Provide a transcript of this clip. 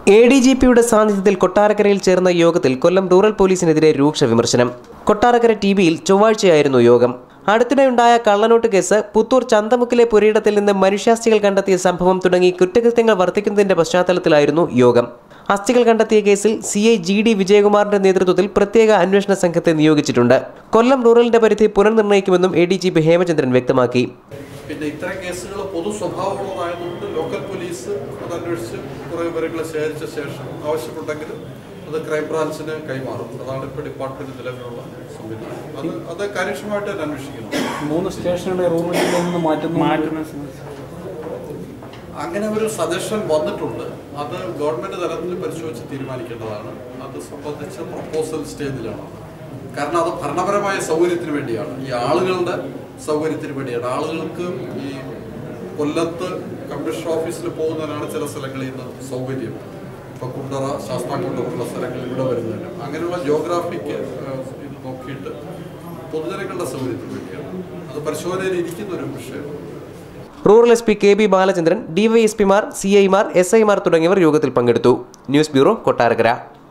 A D G പിയുടെ സാന്നിധ്യത്തിൽ കൊട്ടാരക്കരയിൽ ചേർന്ന യോഗത്തിൽ കൊല്ലം റൂറൽ പോലീസിനെതിരെ രൂക്ഷ വിമർശനം കൊട്ടാരക്കര ടി വിയിൽ ചൊവ്വാഴ്ചയായിരുന്നു യോഗം അടുത്തിടെയുണ്ടായ കള്ളനോട്ട് കേസ് പുത്തൂർ ചന്തമുക്കിലെ പുരയിടത്തിൽ നിന്ന് മനുഷ്യാസ്ഥികൾ കണ്ടെത്തിയ സംഭവം തുടങ്ങി കുറ്റകൃത്യങ്ങൾ വർദ്ധിക്കുന്നതിന്റെ പശ്ചാത്തലത്തിലായിരുന്നു യോഗം അസ്ഥികൾ കണ്ടെത്തിയ കേസിൽ സി ഐ ജി ഡി വിജയകുമാറിന്റെ നേതൃത്വത്തിൽ പ്രത്യേക അന്വേഷണ സംഘത്തെ നിയോഗിച്ചിട്ടുണ്ട് കൊല്ലം റൂറലിന്റെ പരിധി പുനർനിർണ്ണയിക്കുമെന്നും A D G P Hemachandran വ്യക്തമാക്കി പിന്നെ ഇത്തരം കേസുകൾ പൊതു സ്വഭാവമുള്ളതായതുകൊണ്ട് ലോക്കൽ പോലീസ് അത് അന്വേഷിച്ച് കുറേ വിവരങ്ങൾ ശേഖരിച്ച ശേഷം ആവശ്യമുണ്ടെങ്കിൽ അത് ക്രൈംബ്രാഞ്ചിന് കൈമാറും അതാണ് ഇപ്പോൾ ഡിപ്പാർട്ട്മെന്റ് നിലവിലുള്ള സംവിധാനം അത് അത് കാര്യക്ഷമമായിട്ട് തന്നെ അന്വേഷിക്കണം മൂന്ന് സ്റ്റേഷനുകളെ റൂറൽ ജില്ലയിൽ നിന്ന് മാറ്റുന്നു അങ്ങനെ ഒരു സജഷൻ വന്നിട്ടുണ്ട് അത് ഗവൺമെന്റ് തലത്തിൽ പരിശോധിച്ച് തീരുമാനിക്കേണ്ടതാണ് അത് സംബന്ധിച്ച് പ്രപ്പോസൽ സ്റ്റേജിലാണ് കാരണം അത് ഭരണപരമായ സൗകര്യത്തിന് വേണ്ടിയാണ് ഈ ആളുകളുടെ സൗകര്യത്തിന് വേണ്ടിയാണ് ആളുകൾക്ക് ഈ കൊല്ലത്ത് കമ്മീഷണർ ഓഫീസിൽ പോകുന്നതിനാണ് ചില സ്ഥലങ്ങളിൽ നിന്ന് സൗകര്യം ഇപ്പൊ കുണ്ടറ ശാസ്താംകുണ്ടം ഉള്ള സ്ഥലങ്ങളിൽ ഇവിടെ വരുന്നതിന് അങ്ങനെയുള്ള ജിയോഗ്രാഫിക്ക് ഇത് നോക്കിയിട്ട് പൊതുജനങ്ങളുടെ സൗകര്യത്തിന് വേണ്ടിയാണ് അത് പരിശോധനയിൽ ഇരിക്കുന്ന ഒരു വിഷയമാണ് rural S P K B Balachandran ഡിവൈഎസ്പിമാർ സി ഐമാർ എസ് ഐമാർ തുടങ്ങിയവർ യോഗത്തിൽ പങ്കെടുത്തു ന്യൂസ് ബ്യൂറോ കൊട്ടാരക്കര